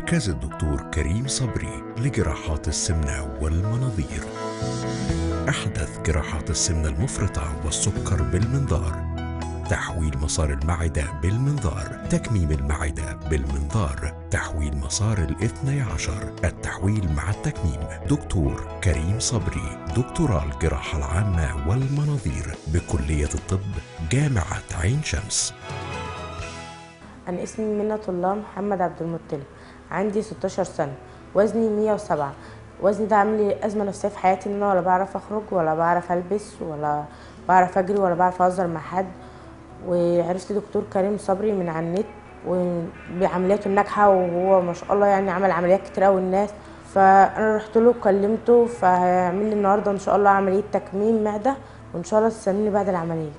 مركز الدكتور كريم صبري لجراحات السمنة والمناظير أحدث جراحات السمنة المفرطة والسكر بالمنظار تحويل مسار المعدة بالمنظار تكميم المعدة بالمنظار تحويل مسار الاثني عشر التحويل مع التكميم دكتور كريم صبري دكتوراه الجراحة العامة والمناظير بكلية الطب جامعة عين شمس أنا اسمي منة الله محمد عبد المطلب عندي 16 سنة وزني 107 وزني ده عامل لي أزمة نفسية في حياتي إن أنا ولا بعرف أخرج ولا بعرف ألبس ولا بعرف أجري ولا بعرف أهزر مع حد وعرفت دكتور كريم صبري من على النت وبعملياته الناجحة وهو ما شاء الله يعني عمل عمليات كتير أوي الناس فأنا رحت له وكلمته فهيعمل لي النهاردة إن شاء الله عملية تكميم معدة وإن شاء الله تستنوني بعد العملية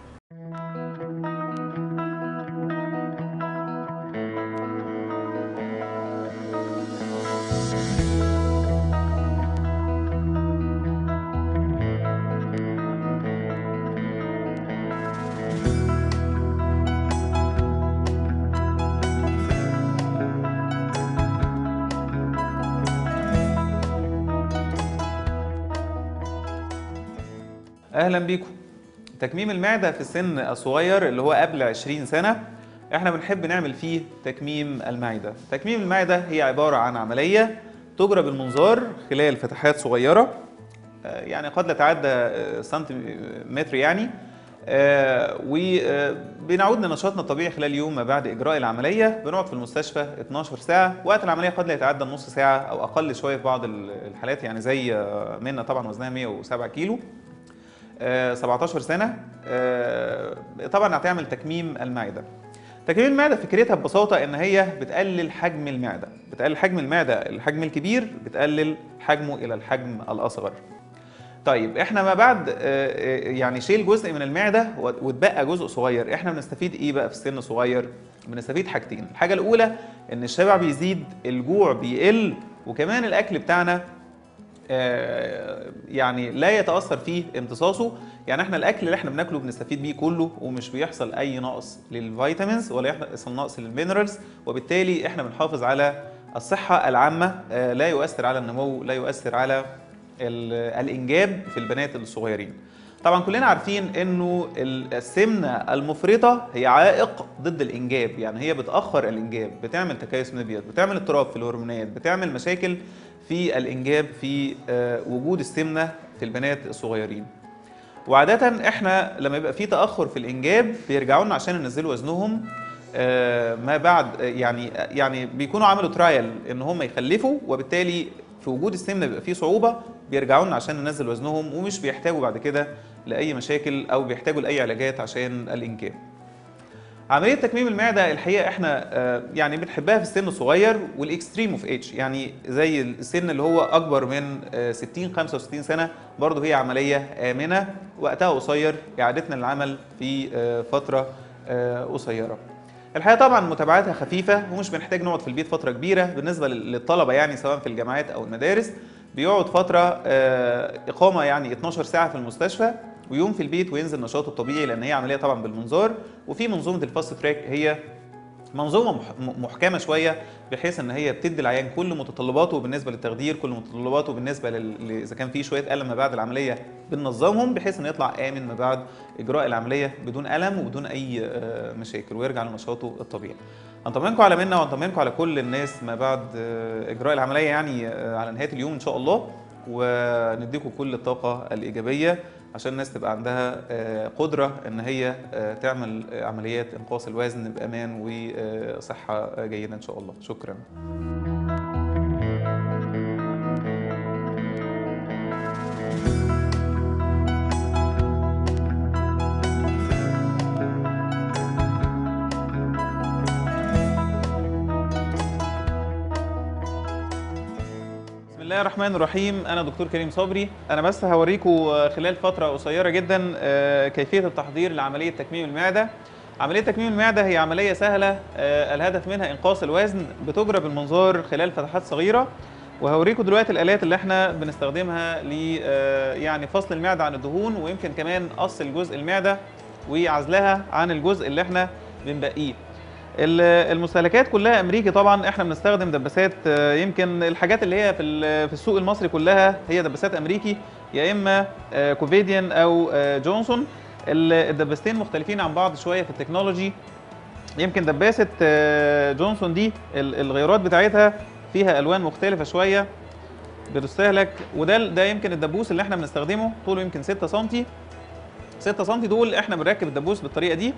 اهلا بيكم تكميم المعده في السن الصغير اللي هو قبل 20 سنه احنا بنحب نعمل فيه تكميم المعده تكميم المعده هي عباره عن عمليه تجرى بالمنظار خلال فتحات صغيره آه، يعني قد لا تعدى آه، سنتيمتر يعني آه، وبنعود لنشاطنا الطبيعي خلال يوم ما بعد اجراء العمليه بنقعد في المستشفى 12 ساعه وقت العمليه قد لا يتعدى النص ساعه او اقل شويه في بعض الحالات يعني زي آه، منى طبعا وزنها 107 كيلو آه، 17 سنه آه، طبعا هتعمل تكميم المعده تكميم المعده فكرتها ببساطه ان هي بتقلل حجم المعده بتقلل حجم المعده الحجم الكبير بتقلل حجمه الى الحجم الاصغر طيب احنا ما بعد آه، آه، يعني شيل جزء من المعده واتبقى جزء صغير احنا بنستفيد ايه بقى في السن صغير بنستفيد حاجتين الحاجه الاولى ان الشبع بيزيد الجوع بيقل وكمان الاكل بتاعنا آه، يعني لا يتاثر فيه امتصاصه يعني احنا الاكل اللي احنا بناكله بنستفيد بيه كله ومش بيحصل اي نقص للفيتامينز ولا يحصل نقص للمينرالز وبالتالي احنا بنحافظ على الصحه العامه آه، لا يؤثر على النمو لا يؤثر على ال- الانجاب في البنات الصغيرين طبعا كلنا عارفين انه ال- السمنه المفرطه هي عائق ضد الانجاب يعني هي بتاخر الانجاب بتعمل تكيس مبيض بتعمل اضطراب في الهرمونات بتعمل مشاكل في الانجاب في آه، وجود السمنه في البنات الصغيرين وعادة احنا لما يبقى في تأخر في الإنجاب بيرجعوا لنا عشان ينزلوا وزنهم آه، ما بعد آه، يعني يعني بيكونوا عملوا ترايل ان هم يخلفوا وبالتالي في وجود السمنه بيبقى فيه صعوبه بيرجعوا لنا عشان ننزل وزنهم ومش بيحتاجوا بعد كده لاي مشاكل او بيحتاجوا لاي علاجات عشان الانجاب. عمليه تكميم المعده الحقيقه احنا آه، يعني بنحبها في السن الصغير والاكستريم اوف ايج يعني زي السن اللي هو اكبر من آه، 60 65 سنه برضه هي عمليه امنه وقتها قصير اعادتنا للعمل في آه، فتره آه، قصيره. الحقيقه طبعا متابعتها خفيفه ومش بنحتاج نقعد في البيت فتره كبيره بالنسبه لل- للطلبه يعني سواء في الجامعات او المدارس بيقعد فتره آه، اقامه يعني 12 ساعه في المستشفى ويوم في البيت وينزل نشاطه الطبيعي لان هي عمليه طبعا بالمنظار وفي منظومه الفاست تراك هي منظومه مح- م- محكمه شويه بحيث ان هي بتدي العيان كل متطلباته بالنسبه للتخدير كل متطلباته بالنسبه لل- ل- اذا كان في شويه الم ما بعد العمليه بننظمهم بحيث انه يطلع امن ما بعد اجراء العمليه بدون الم وبدون اي آه، مشاكل ويرجع لنشاطه الطبيعي. هنطمنكم على منا وهنطمنكم على كل الناس ما بعد آه، اجراء العمليه يعني آه، على نهايه اليوم ان شاء الله ونديكم كل الطاقه الايجابيه عشان الناس تبقى عندها آه، قدره ان هي آه، تعمل آه، عمليات انقاص الوزن بامان وصحه جيده ان شاء الله شكرا بسم الله الرحمن الرحيم انا دكتور كريم صبري انا بس هوريكم خلال فتره قصيره جدا آه، كيفيه التحضير لعمليه تكميم المعده عمليه تكميم المعده هي عمليه سهله آه، الهدف منها انقاص الوزن بتجرى بالمنظار خلال فتحات صغيره وهوريكم دلوقتي الالات اللي احنا بنستخدمها ل آه، يعني فصل المعده عن الدهون ويمكن كمان قص الجزء المعده وعزلها عن الجزء اللي احنا بنبقيه ال- المستهلكات كلها امريكي طبعا احنا بنستخدم دباسات آه، يمكن الحاجات اللي هي في ال- في السوق المصري كلها هي دباسات امريكي يا اما آه، كوفيديان او آه، جونسون ال- الدباستين مختلفين عن بعض شويه في التكنولوجي يمكن دباسه آه، جونسون دي ال- الغيارات بتاعتها فيها الوان مختلفه شويه بتستهلك وده ده يمكن الدبوس اللي احنا بنستخدمه طوله يمكن 6 سم 6 سم دول احنا بنركب الدبوس بالطريقه دي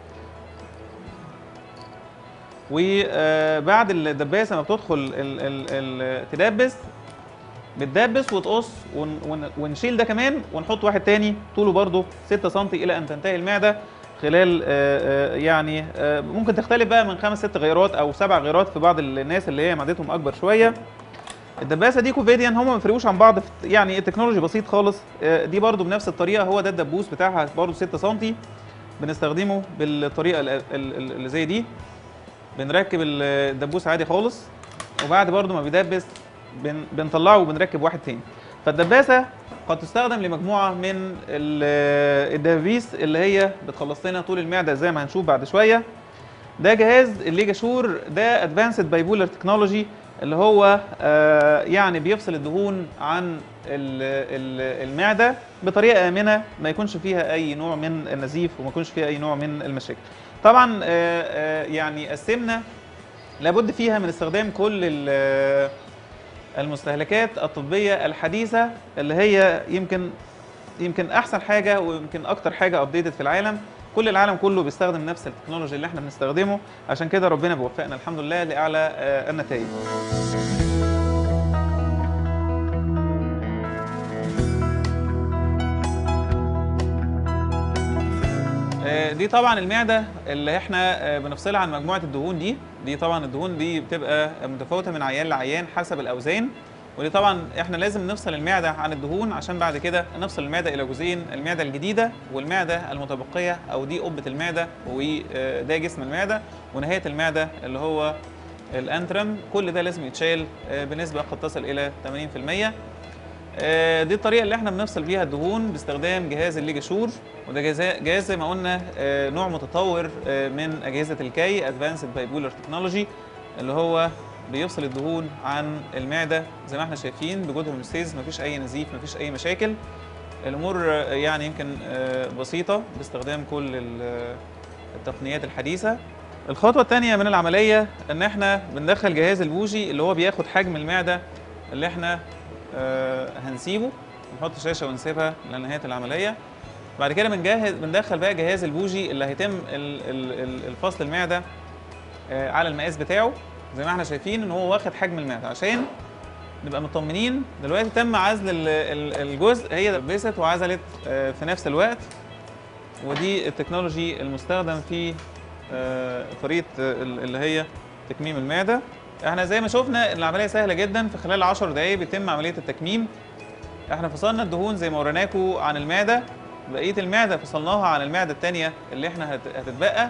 وبعد الدباسه ما بتدخل ال ال ال تدبس بتدبس وتقص ون ون ونشيل ده كمان ونحط واحد تاني طوله برضه 6 سم الى ان تنتهي المعده خلال آه، آه، يعني آه، ممكن تختلف بقى من خمس ست غيرات او سبع غيرات في بعض الناس اللي هي معدتهم اكبر شويه الدباسه دي كوفيديان هم ما بيفرقوش عن بعض في يعني التكنولوجي بسيط خالص آه، دي برضو بنفس الطريقه هو ده الدبوس بتاعها برضو 6 سم بنستخدمه بالطريقه ال- ال- ال- اللي زي دي بنركب ال- الدبوس عادي خالص وبعد برضو ما بيدبس بن بنطلعه وبنركب واحد تاني فالدباسه قد تستخدم لمجموعه من ال- الدبابيس اللي هي بتخلص لنا طول المعده زي ما هنشوف بعد شويه ده جهاز الليجا شور ده ادفانسد بايبولر تكنولوجي اللي هو آه، يعني بيفصل الدهون عن ال- ال- المعده بطريقه امنه ما يكونش فيها اي نوع من النزيف وما يكونش فيها اي نوع من المشاكل. طبعا آه، آه، يعني السمنه لابد فيها من استخدام كل ال- المستهلكات الطبيه الحديثه اللي هي يمكن يمكن احسن حاجه ويمكن اكتر حاجه ابديتد في العالم كل العالم كله بيستخدم نفس التكنولوجي اللي احنا بنستخدمه عشان كده ربنا بيوفقنا الحمد لله لاعلى آه، النتائج آه، دي طبعا المعده اللي احنا آه، بنفصلها عن مجموعه الدهون دي دي طبعا الدهون دي بتبقى متفاوته من عيان لعيان حسب الاوزان ودي طبعا احنا لازم نفصل المعده عن الدهون عشان بعد كده نفصل المعده الى جزئين المعده الجديده والمعده المتبقيه او دي قبه المعده وده جسم المعده ونهايه المعده اللي هو الانترم كل ده لازم يتشال آه، بنسبه قد تصل الى 80% آه، دي الطريقه اللي احنا بنفصل بيها الدهون باستخدام جهاز الليجا شور وده جهاز جهاز زي ما قلنا آه، نوع متطور آه، من اجهزه الكي ادفانسد بايبولر تكنولوجي اللي هو بيفصل الدهون عن المعده زي ما احنا شايفين بجود هوموستيز مفيش اي نزيف مفيش اي مشاكل الامور آه، يعني يمكن آه، بسيطه باستخدام كل ال- التقنيات الحديثه الخطوه الثانيه من العمليه ان احنا بندخل جهاز البوجي اللي هو بياخد حجم المعده اللي احنا آه، هنسيبه نحط شاشه ونسيبها لنهايه العمليه بعد كده بنجهز بندخل بقى جهاز البوجي اللي هيتم ال- ال- ال- الفصل المعده آه، على المقاس بتاعه زي ما احنا شايفين ان هو واخد حجم المعده عشان نبقى مطمنين دلوقتي تم عزل ال- ال- الجزء هي دبست وعزلت آه، في نفس الوقت ودي التكنولوجي المستخدم في آه، طريقه آه، ال- اللي هي تكميم المعده احنا زي ما شفنا ان العمليه سهله جدا في خلال 10 دقائق بيتم عمليه التكميم احنا فصلنا الدهون زي ما وريناكم عن المعده بقيه المعده فصلناها عن المعده الثانيه اللي احنا هت- هتتبقى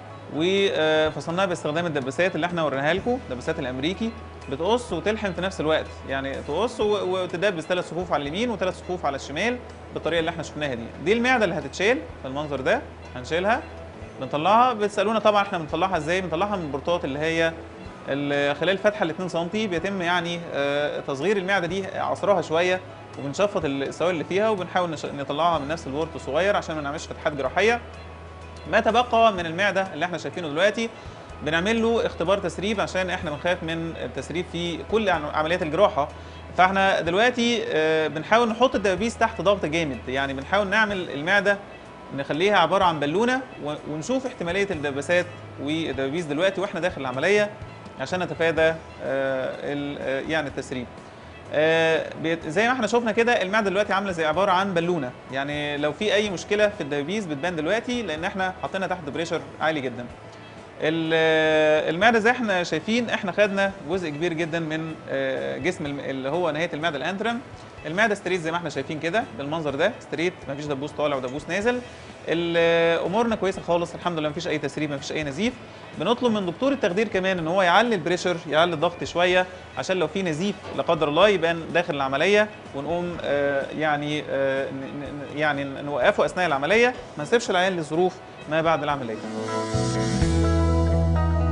وفصلناها باستخدام الدباسات اللي احنا وريناها لكم الدباسات الامريكي بتقص وتلحم في نفس الوقت يعني تقص و- وتدبس ثلاث صفوف على اليمين وثلاث صفوف على الشمال بالطريقه اللي احنا شفناها دي دي المعده اللي هتتشال بالمنظر ده هنشيلها بنطلعها بتسالونا طبعا احنا بنطلعها ازاي بنطلعها من البورتات اللي هي ال- خلال فتحه ال 2 سم بيتم يعني آه، تصغير المعده دي عصرها شويه وبنشفط السوائل اللي فيها وبنحاول نش- نطلعها من نفس البورت الصغير عشان ما نعملش فتحات جراحيه ما تبقى من المعده اللي احنا شايفينه دلوقتي بنعمل له اختبار تسريب عشان احنا بنخاف من التسريب في كل عن- عمليات الجراحه فاحنا دلوقتي آه، بنحاول نحط الدبابيس تحت ضغط جامد يعني بنحاول نعمل المعده نخليها عباره عن بالونه و- ونشوف احتماليه الدباسات والدبابيس دلوقتي واحنا داخل العمليه عشان نتفادى آه، ال- آه، يعني التسريب آه، بيت- زي ما احنا شفنا كده المعده دلوقتي عامله زي عباره عن بالونه يعني لو في اي مشكله في الدبابيس بتبان دلوقتي لان احنا حاطينها تحت بريشر عالي جدا ال- آه، المعده زي احنا شايفين احنا خدنا جزء كبير جدا من آه، جسم الم- اللي هو نهايه المعده الانترم المعده ستريت زي ما احنا شايفين كده بالمنظر ده ستريت مفيش دبوس طالع ودبوس نازل ال- آه، امورنا كويسه خالص الحمد لله مفيش اي تسريب مفيش اي نزيف بنطلب من دكتور التخدير كمان ان هو يعلي البريشر يعلي الضغط شويه عشان لو في نزيف لا قدر الله يبان داخل العمليه ونقوم آه، يعني آه، ن- ن- يعني نوقفه اثناء العمليه ما نسيبش العيان لظروف ما بعد العمليه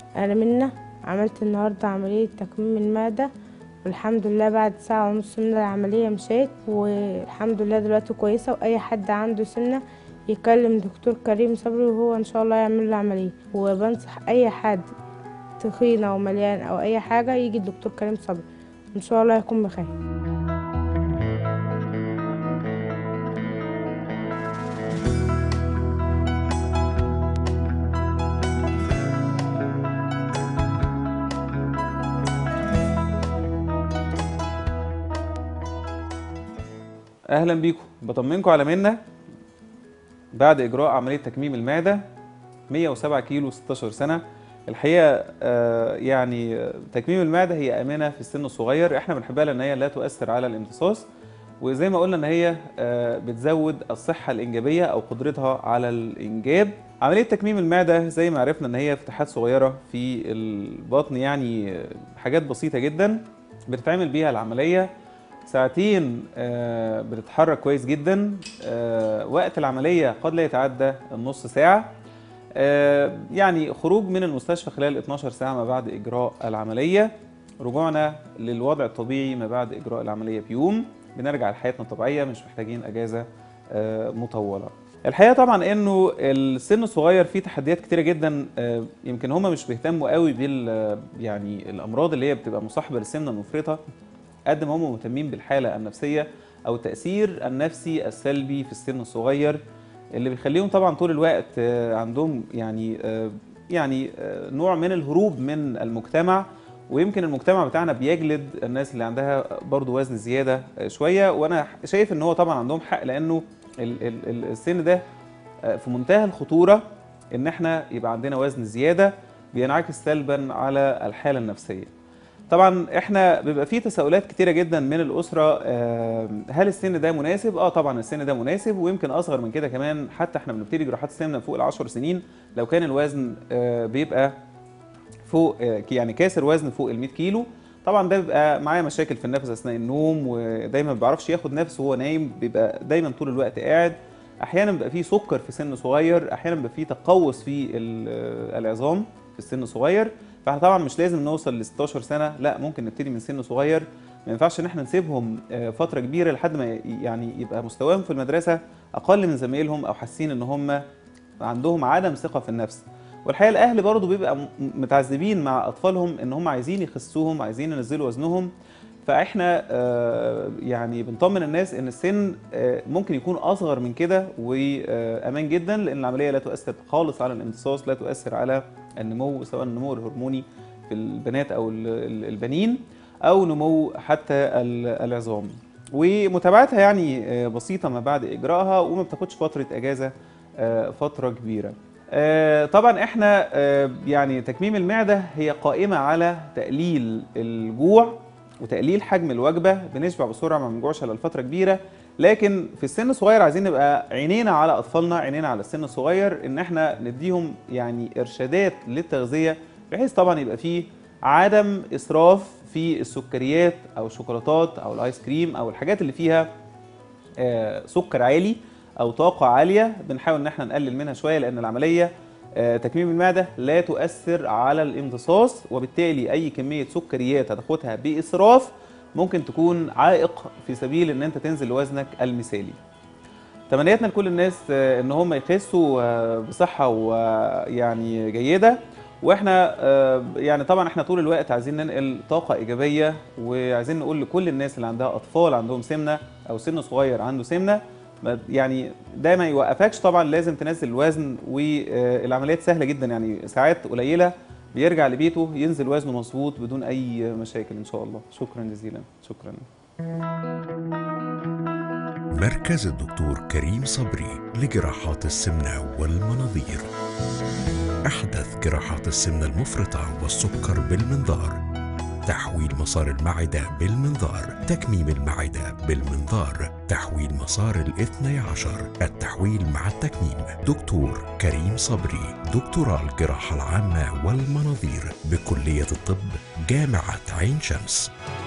انا منى عملت النهارده عمليه تكميم المعده والحمد لله بعد ساعه ونص من العمليه مشيت والحمد لله دلوقتي كويسه واي حد عنده سمنه يكلم دكتور كريم صبري وهو ان شاء الله يعمل له عمليه وبنصح اي حد تخين او مليان او اي حاجه يجي الدكتور كريم صبري ان شاء الله يكون بخير اهلا بيكم بطمنكم على منا بعد اجراء عمليه تكميم المعده 107 كيلو 16 سنه الحقيقه آه، يعني آه، تكميم المعده هي امنه في السن الصغير احنا بنحبها لان هي لا تؤثر على الامتصاص وزي ما قلنا ان هي آه، بتزود الصحه الانجابيه او قدرتها على الانجاب عمليه تكميم المعده زي ما عرفنا ان هي فتحات صغيره في البطن يعني آه، حاجات بسيطه جدا بتتعمل بيها العمليه ساعتين آه، بتتحرك كويس جدا آه، وقت العملية قد لا يتعدى النص ساعة آه، يعني خروج من المستشفى خلال 12 ساعة ما بعد إجراء العملية رجوعنا للوضع الطبيعي ما بعد إجراء العملية بيوم بنرجع لحياتنا الطبيعية مش محتاجين أجازة آه، مطولة الحقيقة طبعا إنه السن الصغير فيه تحديات كتيرة جدا آه، يمكن هما مش بيهتموا قوي بال يعني الأمراض اللي هي بتبقى مصاحبة للسمنة المفرطة قد ما هم مهتمين بالحالة النفسية أو التأثير النفسي السلبي في السن الصغير اللي بيخليهم طبعا طول الوقت آه، عندهم يعني آه، يعني آه، نوع من الهروب من المجتمع ويمكن المجتمع بتاعنا بيجلد الناس اللي عندها برضو وزن زيادة آه، شوية وأنا شايف إن هو طبعا عندهم حق لأنه ال- ال- ال- السن ده آه، في منتهى الخطورة إن احنا يبقى عندنا وزن زيادة بينعكس سلبا على الحالة النفسية طبعا احنا بيبقى فيه تساؤلات كتيره جدا من الاسره آه، هل السن ده مناسب اه طبعا السن ده مناسب ويمكن اصغر من كده كمان حتى احنا بنبتدي جراحات السمنه فوق العشر سنين لو كان الوزن آه، بيبقى فوق آه، يعني كاسر وزن فوق ال 100 كيلو طبعا ده بيبقى معاه مشاكل في النفس اثناء النوم ودايما ما بيعرفش ياخد نفس وهو نايم بيبقى دايما طول الوقت قاعد احيانا بيبقى فيه سكر في سن صغير احيانا بيبقى فيه تقوس في ال- آه، العظام في السن الصغير فاحنا طبعا مش لازم نوصل ل 16 سنه لا ممكن نبتدي من سن صغير ما ينفعش ان احنا نسيبهم آه، فتره كبيره لحد ما ي- يعني يبقى مستواهم في المدرسه اقل من زمايلهم او حاسين ان هم عندهم عدم ثقه في النفس والحقيقه الاهل برضو بيبقى م- متعذبين مع اطفالهم ان هم عايزين يخسوهم عايزين ينزلوا وزنهم فاحنا آه، يعني بنطمن الناس ان السن آه، ممكن يكون اصغر من كده وامان جدا لان العمليه لا تؤثر خالص على الامتصاص لا تؤثر على النمو سواء النمو الهرموني في البنات او ال- ال- البنين او نمو حتى ال- العظام ومتابعتها يعني آه، بسيطه ما بعد اجرائها وما بتاخدش فتره اجازه آه، فتره كبيره آه، طبعا احنا آه، يعني تكميم المعده هي قائمه على تقليل الجوع وتقليل حجم الوجبه بنشبع بسرعه ما بنجوعش على فتره كبيره لكن في السن الصغير عايزين نبقى عينينا على اطفالنا عينينا على السن الصغير ان احنا نديهم يعني ارشادات للتغذيه بحيث طبعا يبقى فيه عدم اسراف في السكريات او الشوكولاتات او الايس كريم او الحاجات اللي فيها آه، سكر عالي او طاقه عاليه بنحاول ان احنا نقلل منها شويه لان العمليه آه، تكميم المعده لا تؤثر على الامتصاص وبالتالي اي كميه سكريات هتاخدها باسراف ممكن تكون عائق في سبيل ان انت تنزل لوزنك المثالي تمنياتنا لكل الناس آه، ان هم يخسوا آه، بصحه ويعني جيده واحنا آه، يعني طبعا احنا طول الوقت عايزين ننقل طاقه ايجابيه وعايزين نقول لكل الناس اللي عندها اطفال عندهم سمنه او سن صغير عنده سمنه ما- يعني ده ما يوقفكش طبعا لازم تنزل الوزن والعمليات سهله جدا يعني ساعات قليله بيرجع لبيته ينزل وزنه مظبوط بدون اي مشاكل ان شاء الله شكرا جزيلا شكرا مركز الدكتور كريم صبري لجراحات السمنة والمناظير أحدث جراحات السمنة المفرطة والسكر بالمنظار تحويل مسار المعدة بالمنظار تكميم المعدة بالمنظار تحويل مسار الاثني عشر التحويل مع التكميم دكتور كريم صبري دكتوراه الجراحة العامة والمناظير بكلية الطب جامعة عين شمس